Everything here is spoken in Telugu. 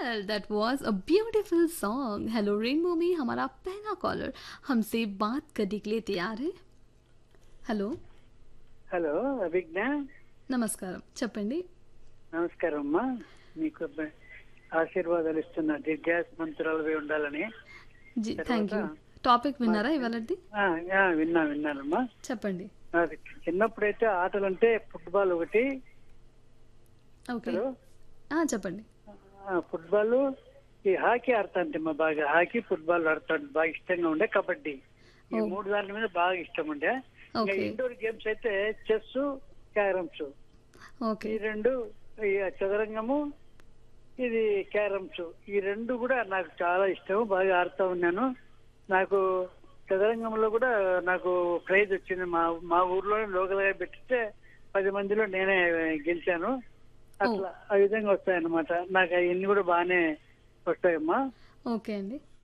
Well that was a beautiful song hello Rainbow में हमारा पहला कॉलर हमसे बात करने के लिए तैयार है హలో హలో అభిజ్ఞ నమస్కారం చెప్పండి నమస్కారం అమ్మా మీకు బ- ఆశీర్వాదాలు ఇస్తున్నా దిగ్గ్యాస్ మంత్రాలు ఉండాలని జీ తర్వాత- థ్యాంక్ యూ టాపిక్ విన్నారా ఇవాళది ఆ, ఆ, విన్నా విన్నానమ్మా చెప్పండి నాకు చిన్నప్పుడైతే ఆటలు అంటే ఫుట్బాల్ ఒకటి ఓకే హలో ఆ, చెప్పండి ఆ, ఫుట్బాల్ ఈ హాకీ ఆడతాంటే మా బాగా హాకీ ఫుట్బాల్ ఆడతాను బాగా ఇష్టంగా ఉండే కబడ్డీ ఈ ఓ. మూడు దాని మీద బాగా ఇష్టం ఉండే ఇంకా ఓకే ఇండోర్ గేమ్స్ అయితే చెస్ క్యారమ్స్ ఓకే ఈ రెండు ఈ చదరంగము ఇది క్యారమ్స్ ఈ రెండు కూడా నాకు చాలా ఇష్టం బాగా ఆడుతూ ఉన్నాను నాకు చదరంగంలో కూడా నాకు ప్రైజ్ వచ్చింది మా మా ఊర్లోనే లోకల్ గా పెట్టితే పది మందిలో నేనే గెలిచాను అట్లా ఆ విధంగా వస్తాయన్నమాట నాకు అవన్నీ కూడా బాగానే వస్తాయమ్మా ఓకే అండి